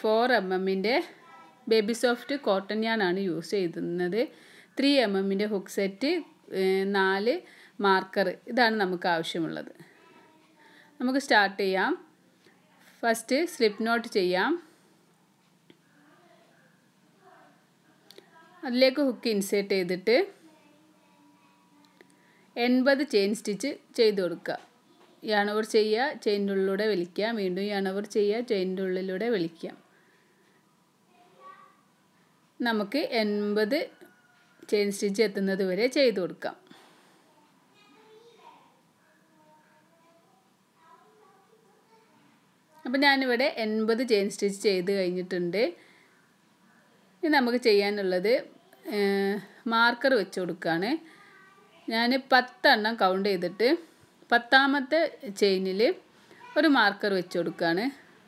four M എമ്മിൻ്റെ baby soft cotton യാണാണ് use ചെയ്യുന്നത് ത്രീ എം എമ്മിൻ്റെ ഹുക്ക് സെറ്റ് നാല് മാർക്കർ ഇതാണ് നമുക്ക് ആവശ്യമുള്ളത് നമുക്ക് സ്റ്റാർട്ട് ചെയ്യാം ഫസ്റ്റ് സ്ലിപ്പ് നോട്ട് ചെയ്യാം അതിലേക്ക് ഹുക്ക് ഇൻസേർട്ട് ചെയ്തിട്ട് എൺപത് ചെയിൻ സ്റ്റിച്ച് ചെയ്ത് കൊടുക്കുക യാണവർ ചെയ്യുക ചെയിൻ്റെ ഉള്ളിലൂടെ വലിക്കുക വീണ്ടും യാണവർ ചെയ്യുക ചെയിൻ്റെ ഉള്ളിലൂടെ വലിക്കുക നമുക്ക് എൺപത് ചെയിൻ സ്റ്റിച്ച് എത്തുന്നത് വരെ ചെയ്ത് കൊടുക്കാം അപ്പം ഞാനിവിടെ എൺപത് ചെയിൻ സ്റ്റിച്ച് ചെയ്ത് കഴിഞ്ഞിട്ടുണ്ട് ഇനി നമുക്ക് ചെയ്യാനുള്ളത് മാർക്കർ വെച്ച് കൊടുക്കുകയാണ് ഞാൻ പത്തെണ്ണം കൗണ്ട് ചെയ്തിട്ട് പത്താമത്തെ ചെയിനിൽ ഒരു മാർക്കർ വെച്ച് കൊടുക്കുകയാണ്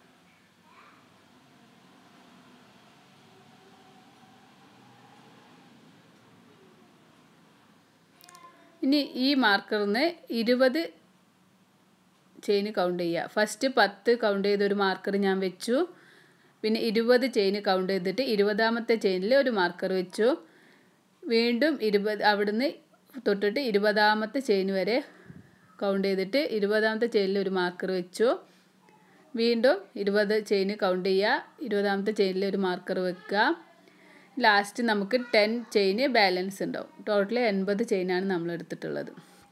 ഇനി ഈ മാർക്കറിന് ഇരുപത് ചെയിൻ കൗണ്ട് ചെയ്യുക ഫസ്റ്റ് പത്ത് കൗണ്ട് ചെയ്ത ഒരു മാർക്കർ ഞാൻ വെച്ചു പിന്നെ ഇരുപത് ചെയിൻ കൗണ്ട് ചെയ്തിട്ട് ഇരുപതാമത്തെ ചെയിനിൽ ഒരു മാർക്കർ വെച്ചു വീണ്ടും ഇരുപത് അവിടുന്ന് തൊട്ടിട്ട് ഇരുപതാമത്തെ ചെയിൻ വരെ കൗണ്ട് ചെയ്തിട്ട് ഇരുപതാമത്തെ ചെയിനിൽ ഒരു മാർക്കർ വെച്ചു വീണ്ടും ഇരുപത് ചെയിൻ കൗണ്ട് ചെയ്യുക ഇരുപതാമത്തെ ചെയിനിൽ ഒരു മാർക്കർ വെക്കുക ലാസ്റ്റ് നമുക്ക് ടെൻ ചെയിന് ബാലൻസ് ഉണ്ടാവും ടോട്ടൽ എൺപത് ചെയിനാണ് നമ്മൾ എടുത്തിട്ടുള്ളത്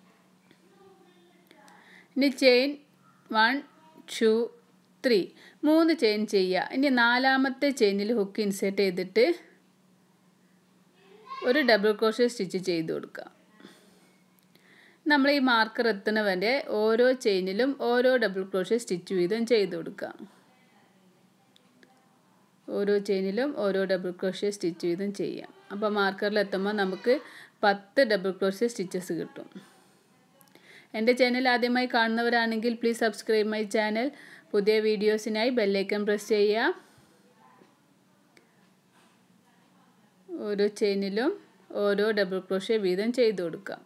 ഇനി ചെയിൻ വൺ ടു ത്രീ മൂന്ന് ചെയിൻ ചെയ്യുക ഇനി നാലാമത്തെ ചെയിനിൽ ഹുക്ക് ഇൻസേർട്ട് ചെയ്തിട്ട് ഒരു ഡബിൾ ക്രോഷ്യ സ്റ്റിച്ച് ചെയ്ത് കൊടുക്കുക നമ്മൾ ഈ മാർക്കർ എത്തുന്ന വരെ ഓരോ ചെയിനിലും ഓരോ ഡബിൾ ക്രോഷ്യ സ്റ്റിച്ച് വീതം ചെയ്ത് കൊടുക്കുക ഓരോ ചെയിനിലും ഓരോ ഡബിൾ ക്രോഷ്യ സ്റ്റിച്ച് വീതം ചെയ്യാം അപ്പോൾ മാർക്കറിൽ എത്തുമ്പോൾ നമുക്ക് പത്ത് ഡബിൾ ക്രോഷ്യ സ്റ്റിച്ചസ് കിട്ടും എൻ്റെ ചാനൽ ആദ്യമായി കാണുന്നവരാണെങ്കിൽ പ്ലീസ് സബ്സ്ക്രൈബ് മൈ ചാനൽ പുതിയ വീഡിയോസിനായി ബെല്ലൈക്കൺ പ്രസ് ചെയ്യുക ഓരോ ചെയിനിലും ഓരോ ഡബിൾ ക്രോഷ്യ വീതം ചെയ്ത് കൊടുക്കാം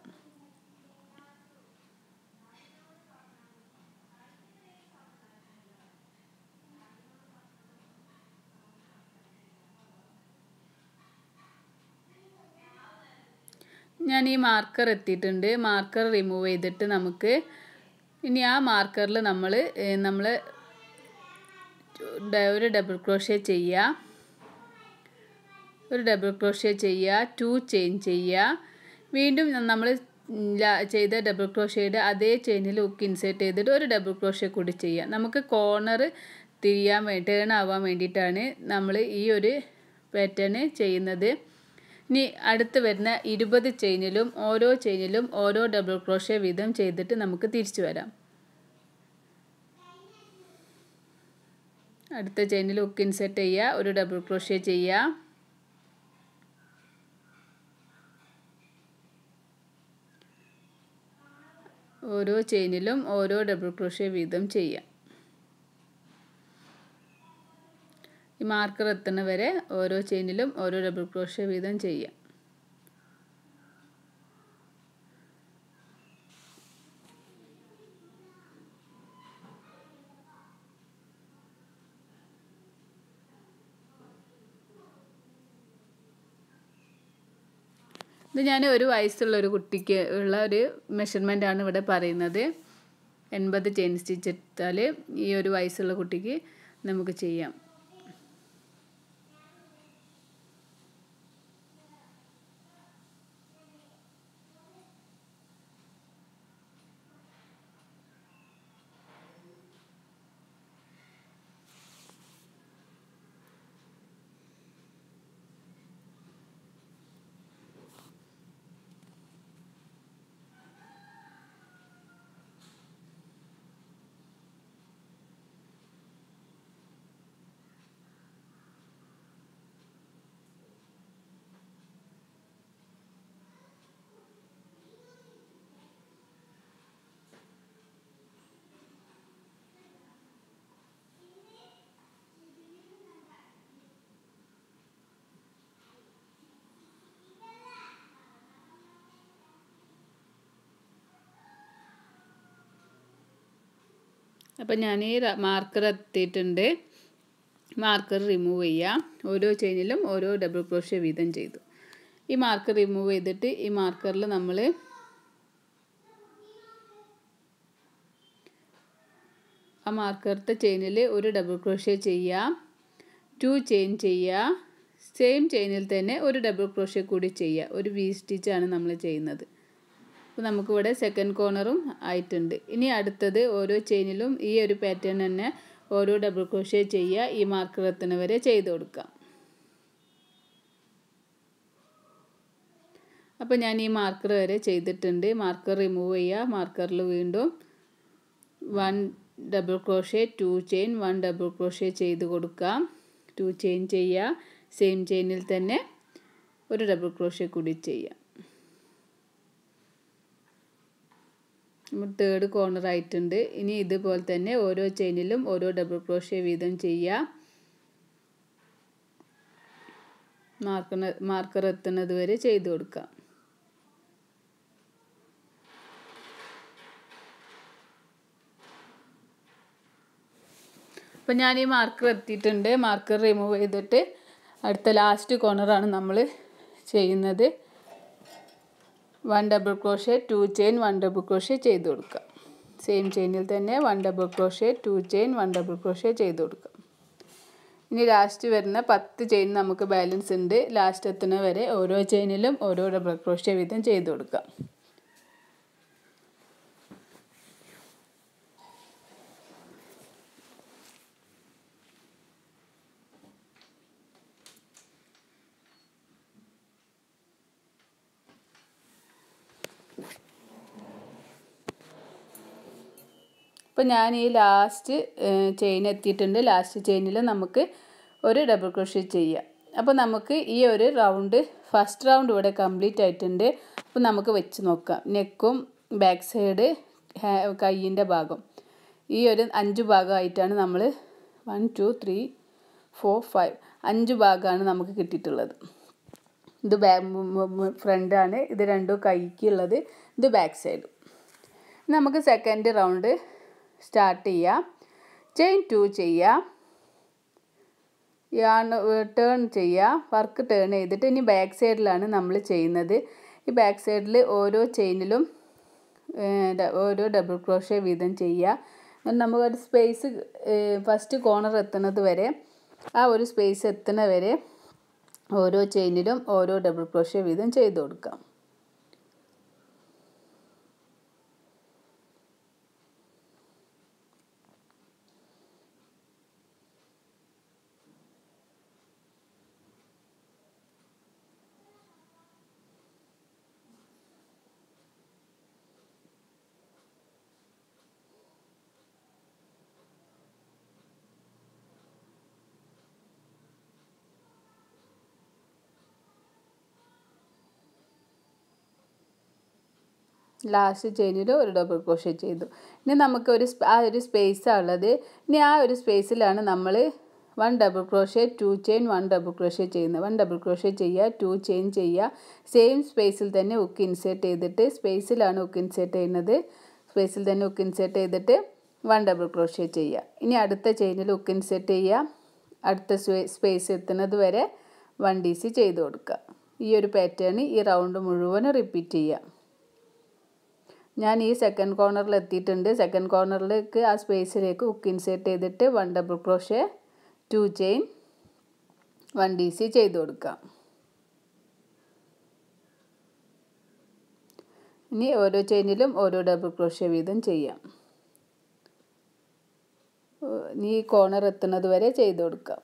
ഞാൻ ഈ മാർക്കർ എത്തിയിട്ടുണ്ട് മാർക്കർ റിമൂവ് ചെയ്തിട്ട് നമുക്ക് ഇനി ആ മാർക്കറിൽ നമ്മൾ നമ്മൾ ഒരു ഡബിൾ ക്രോഷ്യ ചെയ്യുക ഒരു ഡബിൾ ക്രോഷ്യ ചെയ്യുക ടു ചെയിൻ ചെയ്യുക വീണ്ടും നമ്മൾ ചെയ്ത ഡബിൾ ക്രോഷ്യയുടെ അതേ ചെയിനിൽ ഉക്ക് ഇൻസേർട്ട് ചെയ്തിട്ട് ഒരു ഡബിൾ ക്രോഷ്യ കൂടി ചെയ്യുക നമുക്ക് കോർണർ തിരിയാൻ വേണ്ടി ടേൺ ആവാൻ വേണ്ടിയിട്ടാണ് നമ്മൾ ഈ ഒരു പാറ്റേൺ ചെയ്യുന്നത് ഇനി അടുത്ത് വരുന്ന ഇരുപത് ചെയിനിലും ഓരോ ചെയിനിലും ഓരോ ഡബിൾ ക്രോഷ്യ വീതം ചെയ്തിട്ട് നമുക്ക് തിരിച്ചു വരാം അടുത്ത ചെയിനിൽ ഉക്ക് ഇൻസെർട്ട് ചെയ്യുക ഒരു ഡബിൾ ക്രോഷ്യ ചെയ്യുക ഓരോ ചെയിനിലും ഓരോ ഡബിൾ ക്രോഷ്യ വീതം ചെയ്യാം ഈ മാർക്കർ എത്തുന്ന വരെ ഓരോ ചെയിനിലും ഓരോ ഡബിൾ ക്രോഷ്യ വീതം ചെയ്യാം ഇത് ഞാൻ ഒരു വയസ്സുള്ള ഒരു കുട്ടിക്ക് ഉള്ള ഒരു മെഷർമെൻ്റാണ് ഇവിടെ പറയുന്നത് എൺപത് ചെയിൻ സ്റ്റിച്ച് ഇട്ടാൽ ഈ ഒരു വയസ്സുള്ള കുട്ടിക്ക് നമുക്ക് ചെയ്യാം അപ്പം ഞാൻ ഈ മാർക്കർ എത്തിയിട്ടുണ്ട് മാർക്കർ റിമൂവ് ചെയ്യുക ഓരോ ചെയിനിലും ഓരോ ഡബിൾ ക്രോഷ്യ വീതം ചെയ്തു ഈ മാർക്കർ റിമൂവ് ചെയ്തിട്ട് ഈ മാർക്കറിൽ നമ്മൾ ആ മാർക്കറത്തെ ചെയിനിൽ ഒരു ഡബിൾ ക്രോഷ്യ ചെയ്യുക ടു ചെയിൻ ചെയ്യുക സെയിം ചെയിനിൽ തന്നെ ഒരു ഡബിൾ ക്രോഷ്യ കൂടി ചെയ്യുക ഒരു വി സ്റ്റിച്ചാണ് നമ്മൾ ചെയ്യുന്നത് അപ്പോൾ നമുക്കിവിടെ സെക്കൻഡ് കോർണറും ആയിട്ടുണ്ട് ഇനി അടുത്തത് ഓരോ ചെയിനിലും ഈ ഒരു പാറ്റേൺ തന്നെ ഓരോ ഡബിൾ ക്രോഷ്യ ചെയ്യുക ഈ മാർക്കർ എത്തുന്ന വരെ ചെയ്ത് കൊടുക്കാം അപ്പോൾ ഞാൻ ഈ മാർക്കർ വരെ ചെയ്തിട്ടുണ്ട് മാർക്കർ റിമൂവ് ചെയ്യുക മാർക്കറിൽ വീണ്ടും one double crochet two chain one double crochet ചെയ്ത് കൊടുക്കാം ടു ചെയിൻ ചെയ്യുക സെയിം ചെയിനിൽ തന്നെ ഒരു ഡബിൾ ക്രോഷ്യ കൂടി ചെയ്യാം നമ്മൾ തേർഡ് കോർണർ ആയിട്ടുണ്ട് ഇനി ഇതുപോലെ തന്നെ ഓരോ ചെയിനിലും ഓരോ ഡബിൾ ക്രോഷ്യ വീതം ചെയ്യുക മാർക്കർ മാർക്കർ എത്തുന്നത് വരെ ചെയ്ത് കൊടുക്കാം അപ്പം ഞാൻ ഈ മാർക്കർ എത്തിയിട്ടുണ്ട് മാർക്കർ റിമൂവ് ചെയ്തിട്ട് അടുത്ത ലാസ്റ്റ് കോർണറാണ് നമ്മൾ ചെയ്യുന്നത് one double crochet two chain one double crochet ചെയ്ത് കൊടുക്കുക സെയിം ചെയിനിൽ തന്നെ one double crochet two chain one double crochet ചെയ്ത് കൊടുക്കുക ഇനി ലാസ്റ്റ് വരുന്ന പത്ത് ചെയിൻ നമുക്ക് ബാലൻസ് ഉണ്ട് ലാസ്റ്റ് എത്തുന്ന വരെ ഓരോ ചെയിനിലും ഓരോ ഡബിൾ ക്രോഷ്യ വീതം ചെയ്ത് കൊടുക്കാം അപ്പോൾ ഞാൻ ഈ ലാസ്റ്റ് ചെയിൻ എത്തിയിട്ടുണ്ട് ലാസ്റ്റ് ചെയിനിൽ നമുക്ക് ഒരു ഡബിൾ ക്രോഷ്യ ചെയ്യാം അപ്പോൾ നമുക്ക് ഈ ഒരു റൗണ്ട് ഫസ്റ്റ് റൗണ്ട് ഇവിടെ കംപ്ലീറ്റ് ആയിട്ടുണ്ട് അപ്പോൾ നമുക്ക് വെച്ച് നോക്കാം നെക്കും ബാക്ക് സൈഡ് കയ്യിൻ്റെ ഭാഗം ഈ ഒരു അഞ്ച് ഭാഗമായിട്ടാണ് നമ്മൾ one two three four five അഞ്ച് ഭാഗമാണ് നമുക്ക് കിട്ടിയിട്ടുള്ളത് ഇത് ബാക്ക് ഫ്രണ്ടാണ് ഇത് രണ്ടും കൈക്കുള്ളത് ഇത് ബാക്ക് സൈഡ് നമുക്ക് സെക്കൻഡ് റൗണ്ട് സ്റ്റാർട്ട് ചെയ്യാം ചെയിൻ ടു ചെയ്യാം യാൺ ടേൺ ചെയ്യുക വർക്ക് ടേൺ ചെയ്തിട്ട് ഇനി ബാക്ക് സൈഡിലാണ് നമ്മൾ ചെയ്യുന്നത് ഈ ബാക്ക് സൈഡിൽ ഓരോ ചെയിനിലും ഓരോ ഡബിൾ ക്രോഷ്യ വീതം ചെയ്യുക നമുക്കൊരു സ്പേസ് ഫസ്റ്റ് കോർണർ എത്തുന്നത് വരെ ആ ഒരു സ്പേസ് എത്തുന്ന വരെ ഓരോ ചെയിനിലും ഓരോ ഡബിൾ ക്രോഷ്യ വീതം ചെയ്ത് കൊടുക്കാം ലാസ്റ്റ് ചെയിനിൽ ഒരു ഡബിൾ ക്രോഷ്യ ചെയ്തു ഇനി നമുക്ക് ഒരു ആ ഒരു സ്പേസാണ് ഉള്ളത് ഇനി ആ ഒരു സ്പേസിലാണ് നമ്മൾ one double crochet two chain one double crochet ചെയ്യുന്നത് വൺ ഡബിൾ ക്രോഷ്യ ചെയ്യുക ടു ചെയിൻ ചെയ്യുക സെയിം സ്പേസിൽ തന്നെ ഉക്ക് ഇൻസേർട്ട് ചെയ്തിട്ട് സ്പേസിലാണ് ഉക്ക് ഇൻസേർട്ട് ചെയ്യുന്നത് സ്പേസിൽ തന്നെ ഉക്ക് ഇൻസേർട്ട് ചെയ്തിട്ട് വൺ ഡബിൾ ക്രോഷ്യ ചെയ്യുക ഇനി അടുത്ത ചെയിനിൽ ഉക്ക് ഇൻസേർട്ട് ചെയ്യുക അടുത്ത സ്പേസ് എത്തുന്നത് വരെ വൺ ഡി സി ചെയ്ത് കൊടുക്കുക ഈ ഒരു പാറ്റേൺ ഈ റൗണ്ട് മുഴുവനും റിപ്പീറ്റ് ചെയ്യുക ഞാൻ ഈ സെക്കൻഡ് കോർണറിൽ എത്തിയിട്ടുണ്ട് സെക്കൻഡ് കോർണറിലേക്ക് ആ സ്പേസിലേക്ക് ഹുക്ക് ഇൻസേർട്ട് ചെയ്തിട്ട് one double crochet two chain one D C ചെയ്ത് കൊടുക്കാം ഇനി ഓരോ ചെയിനിലും ഓരോ ഡബിൾ ക്രോഷ്യ വീതം ചെയ്യാം ഇനി ഈ കോർണർ എത്തുന്നത് വരെ ചെയ്ത് കൊടുക്കാം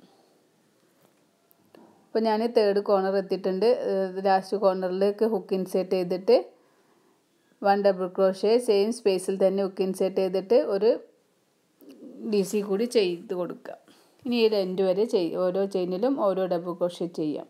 അപ്പോൾ ഞാൻ തേർഡ് കോർണർ എത്തിയിട്ടുണ്ട് ലാസ്റ്റ് കോർണറിലേക്ക് ഹുക്ക് ഇൻസേർട്ട് ചെയ്തിട്ട് വൺ ഡബിൾ ക്രോഷ്യ സെയിം സ്പേസിൽ തന്നെ ഹുക്ക് ഇൻസേർട്ട് ചെയ്തിട്ട് ഒരു ഡി സി കൂടി ചെയ്ത് കൊടുക്കുക ഇനി ഈ രണ്ട് വരെ ചെയ് ഓരോ ചെയിനിലും ഓരോ ഡബിൾ ക്രോഷ്യ ചെയ്യാം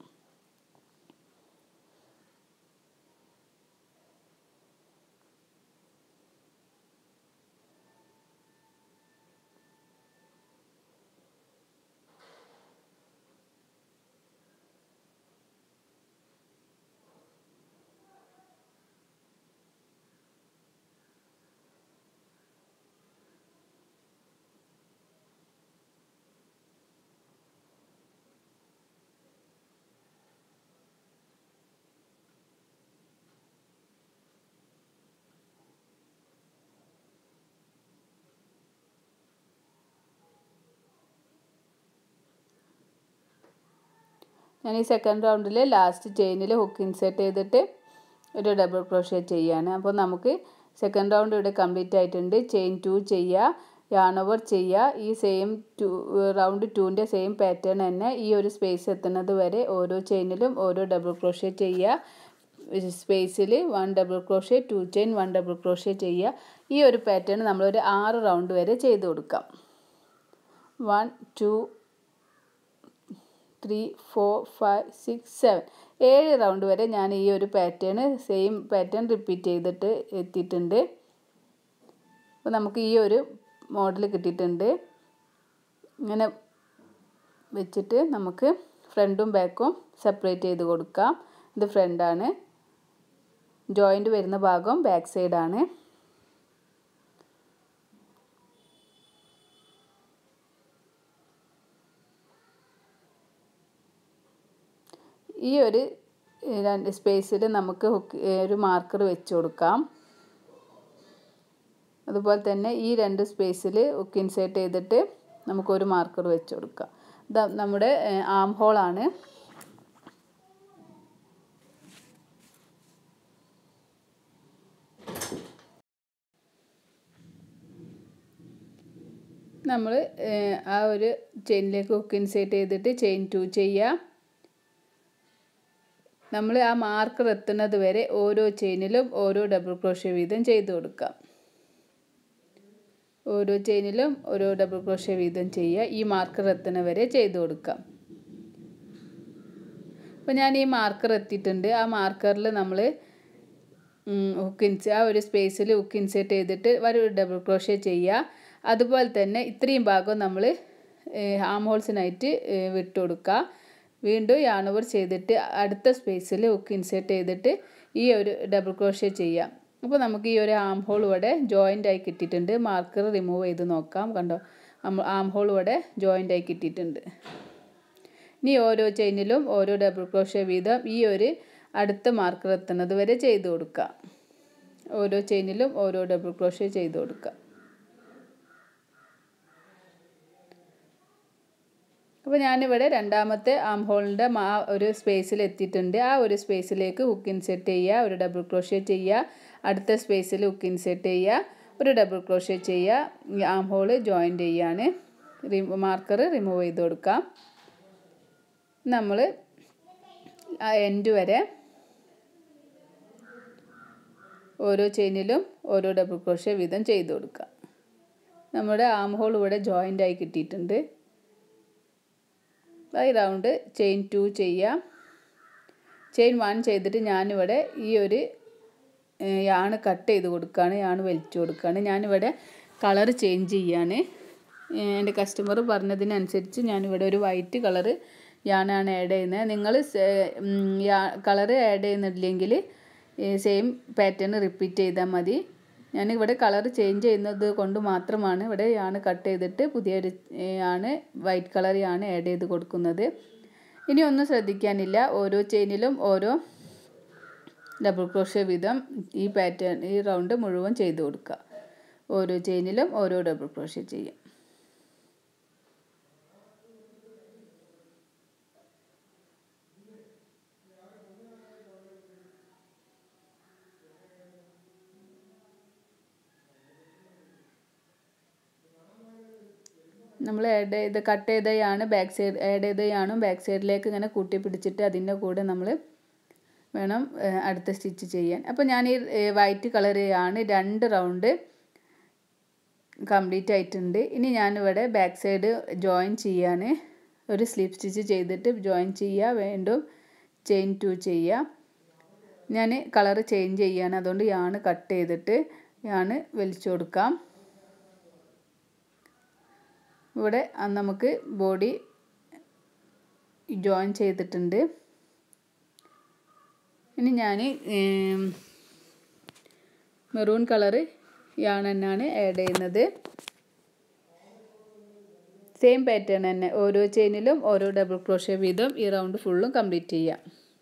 ഞാൻ ഈ സെക്കൻഡ് റൗണ്ടിൽ ലാസ്റ്റ് ചെയിനിൽ ഹുക്ക് ഇൻസേർട്ട് ചെയ്തിട്ട് ഒരു ഡബിൾ ക്രോഷ്യ ചെയ്യാണ് അപ്പോൾ നമുക്ക് സെക്കൻഡ് റൗണ്ട് ഇവിടെ കംപ്ലീറ്റ് ആയിട്ടുണ്ട് ചെയിൻ ടു ചെയ്യുക യാൺ ഓവർ ചെയ്യുക ഈ സെയിം ടു റൗണ്ട് ടുവിൻ്റെ സെയിം പാറ്റേൺ തന്നെ ഈ ഒരു സ്പേസ് എത്തുന്നത് വരെ ഓരോ ചെയിനിലും ഓരോ ഡബിൾ ക്രോഷ്യ ചെയ്യുക സ്പേസിൽ one double crochet two chain one double crochet ചെയ്യുക ഈ ഒരു പാറ്റേൺ നമ്മളൊരു ആറ് റൗണ്ട് വരെ ചെയ്ത് കൊടുക്കാം one two three four five six seven ഏഴ് റൗണ്ട് വരെ ഞാൻ ഈ ഒരു പാറ്റേൺ സെയിം പാറ്റേൺ റിപ്പീറ്റ് ചെയ്തിട്ട് എത്തിയിട്ടുണ്ട് അപ്പോൾ നമുക്ക് ഈ ഒരു മോഡൽ കിട്ടിയിട്ടുണ്ട് ഇങ്ങനെ വെച്ചിട്ട് നമുക്ക് ഫ്രണ്ടും ബാക്കും സെപ്പറേറ്റ് ചെയ്ത് കൊടുക്കാം ഇത് ഫ്രണ്ടാണ് ജോയിൻ്റ് വരുന്ന ഭാഗം ബാക്ക് സൈഡാണ് ഈ ഒരു രണ്ട് സ്പേസിൽ നമുക്ക് ഹുക്ക് ഒരു മാർക്കർ വെച്ച് കൊടുക്കാം അതുപോലെ തന്നെ ഈ രണ്ട് സ്പേസിൽ ഹുക്ക് ഇൻസേർട്ട് ചെയ്തിട്ട് നമുക്കൊരു മാർക്കർ വെച്ച് കൊടുക്കാം ഇത് നമ്മുടെ ആം ഹോളാണ് നമ്മൾ ആ ഒരു ചെയിനിലേക്ക് ഹുക്ക് ഇൻസേർട്ട് ചെയ്തിട്ട് ചെയിൻ ടു ചെയ്യുക നമ്മൾ ആ മാർക്കർ എത്തുന്നത് വരെ ഓരോ ചെയിനിലും ഓരോ ഡബിൾ ക്രോഷ്യ വീതം ചെയ്ത് കൊടുക്കാം ഓരോ ചെയിനിലും ഓരോ ഡബിൾ ക്രോഷ്യ വീതം ചെയ്യുക ഈ മാർക്കർ എത്തുന്ന വരെ ചെയ്ത് കൊടുക്കാം അപ്പോൾ ഞാൻ ഈ മാർക്കർ എത്തിയിട്ടുണ്ട് ആ മാർക്കറിൽ നമ്മൾ ഹുക്ക് ഇൻസ് ആ ഒരു സ്പേസിൽ ഹുക്ക് ഇൻസേർട്ട് ചെയ്തിട്ട് ഒരു ഡബിൾ ക്രോഷ്യ ചെയ്യുക അതുപോലെ തന്നെ ഇത്രയും ഭാഗം നമ്മൾ ആം ഹോൾസിനായിട്ട് വിട്ട് കൊടുക്കുക വീണ്ടും യാൺ ഓവർ ചെയ്തിട്ട് അടുത്ത സ്പേസിൽ ഹുക്ക് ഇൻസേർട്ട് ചെയ്തിട്ട് ഈ ഒരു ഡബിൾ ക്രോഷ്യ ചെയ്യാം അപ്പോൾ നമുക്ക് ഈ ഒരു ആം ഹോൾ ഇവിടെ ജോയിൻ്റ് ആയി കിട്ടിയിട്ടുണ്ട് മാർക്കർ റിമൂവ് ചെയ്ത് നോക്കാം കണ്ടോ ആം ഹോൾ ഇവിടെ ജോയിൻ്റ് ആയി കിട്ടിയിട്ടുണ്ട് ഇനി ഓരോ ചെയിനിലും ഓരോ ഡബിൾ ക്രോഷ്യ വീതം ഈ ഒരു അടുത്ത മാർക്കർ എത്തുന്നത് വരെ ചെയ്ത് കൊടുക്കുക ഓരോ ചെയിനിലും ഓരോ ഡബിൾ ക്രോഷ്യ ചെയ്ത് കൊടുക്കുക അപ്പോൾ ഞാനിവിടെ രണ്ടാമത്തെ ആം ഹോളിൻ്റെ ആ ഒരു സ്പേസിൽ എത്തിയിട്ടുണ്ട് ആ ഒരു സ്പേസിലേക്ക് ഹുക്ക് ഇൻസെർട്ട് ചെയ്യുക ഒരു ഡബിൾ ക്രോഷ്യ ചെയ്യുക അടുത്ത സ്പേസിൽ ഹുക്ക് ഇൻസെർട്ട് ചെയ്യുക ഒരു ഡബിൾ ക്രോഷ്യ ചെയ്യുക ആം ഹോൾ ജോയിൻ ചെയ്യാണ് മാർക്കർ റിമൂവ് ചെയ്ത് കൊടുക്കാം നമ്മൾ ആ എൻഡ് വരെ ഓരോ ചെയിനിലും ഓരോ ഡബിൾ ക്രോഷ്യ വീതം ചെയ്ത് കൊടുക്കുക നമ്മുടെ ആം ഹോൾ ഇവിടെ ജോയിൻ്റ് ആയി കിട്ടിയിട്ടുണ്ട് ഈ റൗണ്ട് ചെയിൻ ടു ചെയ്യാം ചെയിൻ വൺ ചെയ്തിട്ട് ഞാനിവിടെ ഈ ഒരു യാണ് കട്ട് ചെയ്ത് കൊടുക്കുകയാണ് യാണ് വലിച്ചു കൊടുക്കുകയാണ് ഞാനിവിടെ കളർ ചേഞ്ച് ചെയ്യാണ് എൻ്റെ കസ്റ്റമർ പറഞ്ഞതിനനുസരിച്ച് ഞാനിവിടെ ഒരു വൈറ്റ് കളറ് യാണാണ് ആഡ് ചെയ്യുന്നത് നിങ്ങൾ കളറ് ആഡ് ചെയ്യുന്നില്ലെങ്കിൽ സെയിം പാറ്റേൺ റിപ്പീറ്റ് ചെയ്താൽ മതി ഞാനിവിടെ കളർ ചേഞ്ച് ചെയ്യുന്നത് കൊണ്ട് മാത്രമാണ് ഇവിടെ യാണ് കട്ട് ചെയ്തിട്ട് പുതിയൊരു ആണ് വൈറ്റ് കളർ യാണ് ആഡ് ചെയ്ത് കൊടുക്കുന്നത് ഇനി ഒന്നും ശ്രദ്ധിക്കാനില്ല ഓരോ ചെയിനിലും ഓരോ ഡബിൾ ക്രോഷ്യ വീതം ഈ പാറ്റേൺ ഈ റൗണ്ട് മുഴുവൻ ചെയ്ത് കൊടുക്കുക ഓരോ ചെയിനിലും ഓരോ ഡബിൾ ക്രോഷ്യ ചെയ്യാം നമ്മൾ ആഡ് ചെയ്ത് കട്ട് ചെയ്തയാണ് ബാക്ക് സൈഡ് ആഡ് ചെയ്തയാണ് ബാക്ക് സൈഡിലേക്ക് ഇങ്ങനെ കൂട്ടി പിടിച്ചിട്ട് അതിൻ്റെ കൂടെ നമ്മൾ വേണം അടുത്ത സ്റ്റിച്ച് ചെയ്യാൻ അപ്പോൾ ഞാൻ ഈ വൈറ്റ് കളറാണ് രണ്ട് റൗണ്ട് കംപ്ലീറ്റ് ആയിട്ടുണ്ട് ഇനി ഞാനിവിടെ ബാക്ക് സൈഡ് ജോയിൻ ചെയ്യാണ് ഒരു സ്ലിപ്പ് സ്റ്റിച്ച് ചെയ്തിട്ട് ജോയിൻ ചെയ്യുക വീണ്ടും ചെയിൻ ടു ചെയ്യുക ഞാൻ കളർ ചേഞ്ച് ചെയ്യാണ് അതുകൊണ്ട് യാണ് കട്ട് ചെയ്തിട്ട് യാണ് വലിച്ചു കൊടുക്കാം ഇവിടെ നമുക്ക് ബോഡി ജോയിൻ ചെയ്തിട്ടുണ്ട് ഇനി ഞാൻ മെറൂൺ കളറ് യാണ് തന്നെയാണ് ആഡ് ചെയ്യുന്നത് സെയിം പാറ്റേൺ തന്നെ ഓരോ ചെയിനിലും ഓരോ ഡബിൾ ക്രോഷ്യ വീതം ഈ റൗണ്ട് ഫുള്ളും കംപ്ലീറ്റ് ചെയ്യാം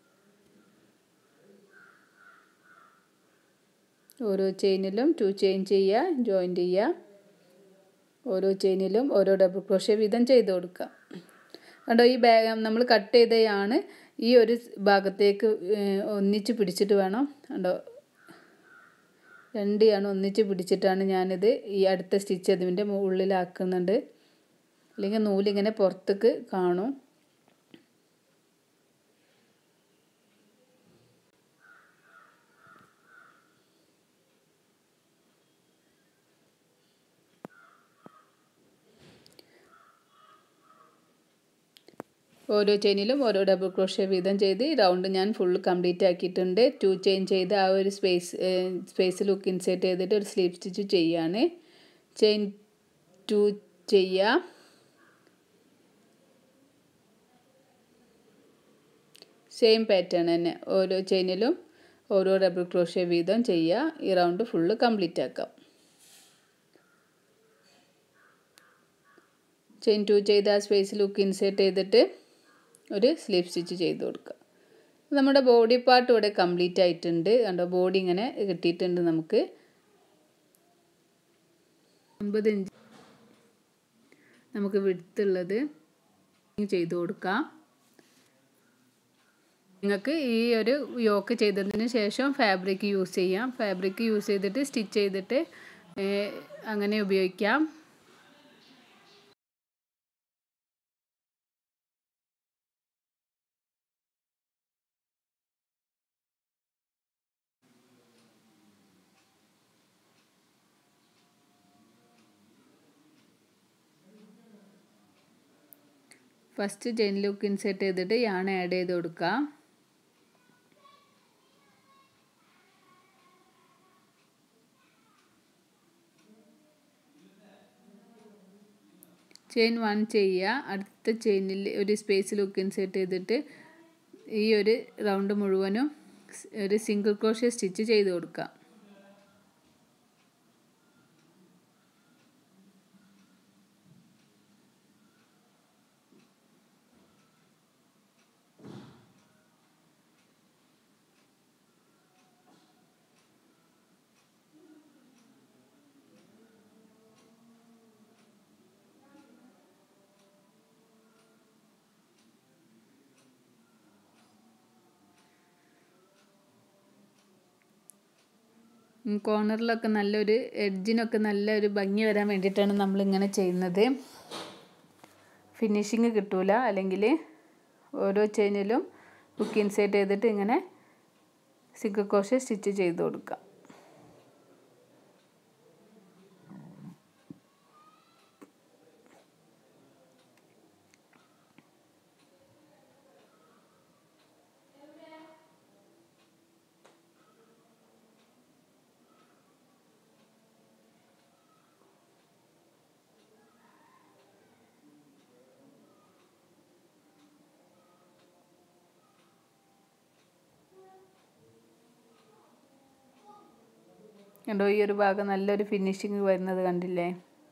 ഓരോ ചെയിനിലും ടു ചെയിൻ ചെയ്യുക ജോയിൻ ചെയ്യുക ഓരോ ചെയിനിലും ഓരോ ഡബിൾ ക്രോഷ്യ വീതം ചെയ്ത് കൊടുക്കുക കണ്ടോ ഈ ബാഗ് നമ്മൾ കട്ട് ചെയ്തതാണ് ഈ ഒരു ഭാഗത്തേക്ക് ഏഹ്, ഒന്നിച്ച് പിടിച്ചിട്ട് വേണം കണ്ടോ രണ്ട് ആണ് ഒന്നിച്ച് പിടിച്ചിട്ടാണ് ഞാനിത് ഈ അടുത്ത സ്റ്റിച്ച് അതിൻ്റെ ഉള്ളിലാക്കുന്നുണ്ട് അല്ലെങ്കിൽ നൂലിങ്ങനെ പുറത്തേക്ക് കാണും ഓരോ ചെയിനിലും ഓരോ ഡബിൾ ക്രോഷ്യ വീതം ചെയ്ത് ഈ റൗണ്ട് ഞാൻ ഫുൾ കംപ്ലീറ്റ് ആക്കിയിട്ടുണ്ട് ടു ചെയിൻ ചെയ്ത് ആ ഒരു സ്പേസ് സ്പേസിൽ ഹുക്ക് ഇൻസേർട്ട് ചെയ്തിട്ട് ഒരു സ്ലീവ് സ്റ്റിച്ച് ചെയ്യാണ് ചെയിൻ ടു ചെയ്യുക സെയിം പാറ്റേൺ തന്നെ ഓരോ ചെയിനിലും ഓരോ ഡബിൾ ക്രോഷ്യ വീതം ചെയ്യുക ഈ റൗണ്ട് ഫുള്ള് കംപ്ലീറ്റ് ആക്കാം ചെയിൻ ടു ചെയ്ത് ആ സ്പേസിൽ ഹുക്ക് ഇൻസേർട്ട് ചെയ്തിട്ട് ഒരു സ്ലീവ് സ്റ്റിച്ച് ചെയ്ത് കൊടുക്കുക നമ്മുടെ ബോഡി പാർട്ട് ഇവിടെ കംപ്ലീറ്റ് ആയിട്ടുണ്ട് കണ്ടോ ബോഡി ഇങ്ങനെ കിട്ടിയിട്ടുണ്ട് നമുക്ക് ഒൻപത് ഇഞ്ച് നമുക്ക് വിടുത്തുള്ളത് ചെയ്ത് കൊടുക്കാം നിങ്ങൾക്ക് ഈ ഒരു യോക്ക് ചെയ്തതിന് ശേഷം ഫാബ്രിക് യൂസ് ചെയ്യാം ഫാബ്രിക് യൂസ് ചെയ്തിട്ട് സ്റ്റിച്ച് ചെയ്തിട്ട് ഏഹ്, അങ്ങനെ ഉപയോഗിക്കാം ഫസ്റ്റ് ചെയിൻ ലുക്ക് ഇൻസേർട്ട് ചെയ്തിട്ട് യാണ് ആഡ് ചെയ്ത് കൊടുക്കാം ചെയിൻ വൺ ചെയ്യുക അടുത്ത ചെയിനിൽ ഒരു സ്പേസ് ലുക്ക് ഇൻസേർട്ട് ചെയ്തിട്ട് ഈ ഒരു റൗണ്ട് മുഴുവനും സ് ഒരു സിംഗിൾ ക്രോഷ്യ സ്റ്റിച്ച് ചെയ്ത് കൊടുക്കാം കോർണറിലൊക്കെ നല്ലൊരു എഡ്ജിനൊക്കെ നല്ലൊരു ഭംഗി വരാൻ വേണ്ടിയിട്ടാണ് നമ്മളിങ്ങനെ ചെയ്യുന്നത് ഫിനിഷിങ് കിട്ടൂല അല്ലെങ്കിൽ ഓരോ ചെയിനിലും ബുക്ക് ഇൻസേർട്ട് ചെയ്തിട്ട് ഇങ്ങനെ സിഗർ കോഷ സ്റ്റിച്ച് ചെയ്ത് കൊടുക്കാം കണ്ടോ ഈ ഒരു ഭാഗം നല്ലൊരു ഫിനിഷിങ് വരുന്നത് കണ്ടില്ലേ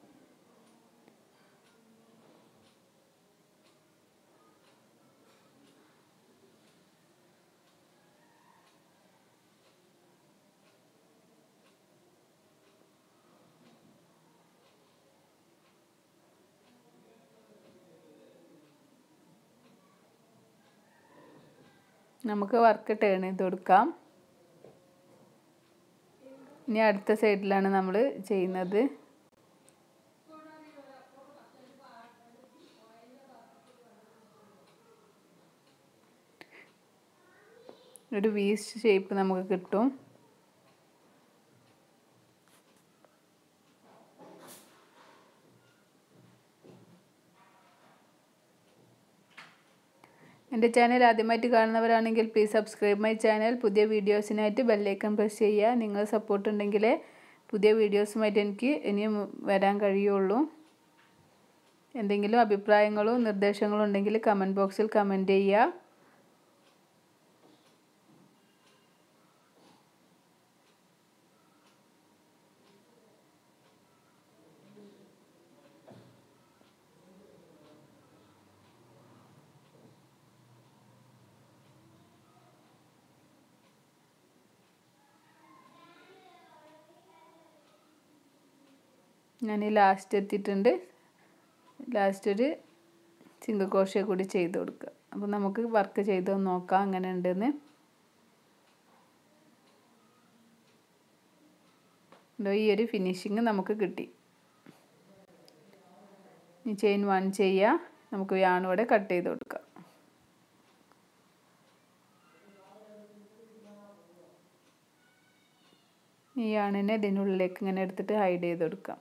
നമുക്ക് വർക്ക് ടേൺ ചെയ്ത് കൊടുക്കാം ഇനി അടുത്ത സൈഡിലാണ് നമ്മൾ ചെയ്യുന്നത് ഒരു വി ഷേപ്പ് നമുക്ക് കിട്ടും എൻ്റെ ചാനൽ ആദ്യമായിട്ട് കാണുന്നവരാണെങ്കിൽ പ്ലീസ് സബ്സ്ക്രൈബ് മൈ ചാനൽ പുതിയ വീഡിയോസിനായിട്ട് ബെല്ലൈക്കൺ പ്രസ് ചെയ്യുക നിങ്ങൾ സപ്പോർട്ട് ഉണ്ടെങ്കിലേ പുതിയ വീഡിയോസുമായിട്ട് എനിക്ക് ഇനിയും വരാൻ കഴിയുള്ളൂ എന്തെങ്കിലും അഭിപ്രായങ്ങളോ നിർദ്ദേശങ്ങളോ ഉണ്ടെങ്കിൽ കമൻറ്റ് ബോക്സിൽ കമൻറ്റ് ചെയ്യുക ഞാൻ ഈ ലാസ്റ്റ് എത്തിയിട്ടുണ്ട് ലാസ്റ്റ് ഒരു സിംഗിൾ ക്രോഷ്യ കൂടി ചെയ്ത് കൊടുക്കുക അപ്പോൾ നമുക്ക് വർക്ക് ചെയ്ത് നോക്കാം അങ്ങനെ ഉണ്ടെന്ന് ഈ ഒരു ഫിനിഷിങ് നമുക്ക് കിട്ടി ഈ ചെയിൻ വൺ ചെയ്യുക നമുക്ക് യാണോടെ കട്ട് ചെയ്ത് കൊടുക്കാം ഈ യാണിനെ ഇതിനുള്ളിലേക്ക് ഇങ്ങനെ എടുത്തിട്ട് ഹൈഡ് ചെയ്ത് കൊടുക്കാം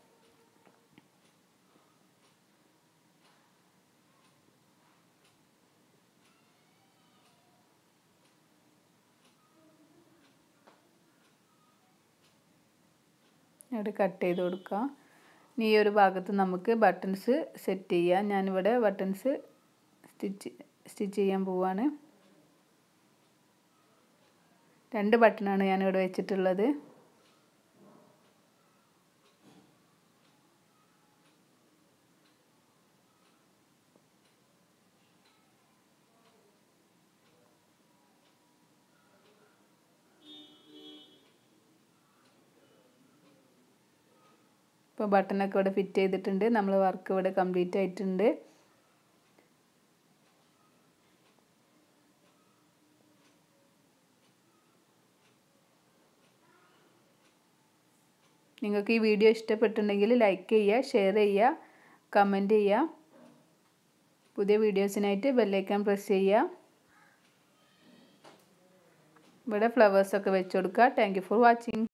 ഇവിടെ കട്ട് ചെയ്ത് കൊടുക്കുക ഇനി ഈ ഒരു ഭാഗത്ത് നമുക്ക് ബട്ടൺസ് സെറ്റ് ചെയ്യാം ഞാനിവിടെ ബട്ടൺസ് സ്റ്റിച്ച് സ്റ്റിച്ച് ചെയ്യാൻ പോവാണ് രണ്ട് ബട്ടണാണ് ഞാനിവിടെ വെച്ചിട്ടുള്ളത് ഇപ്പോൾ ബട്ടണൊക്കെ ഇവിടെ ഫിറ്റ് ചെയ്തിട്ടുണ്ട് നമ്മൾ വർക്ക് ഇവിടെ കംപ്ലീറ്റ് ആയിട്ടുണ്ട് നിങ്ങൾക്ക് ഈ വീഡിയോ ഇഷ്ടപ്പെട്ടിട്ടുണ്ടെങ്കിൽ ലൈക്ക് ചെയ്യുക ഷെയർ ചെയ്യുക കമൻറ്റ് ചെയ്യുക പുതിയ വീഡിയോസിനായിട്ട് ബെല്ലൈക്കൺ പ്രസ് ചെയ്യുക ഇവിടെ ഫ്ലവേഴ്സൊക്കെ വെച്ച് കൊടുക്കുക താങ്ക് യു ഫോർ വാച്ചിങ്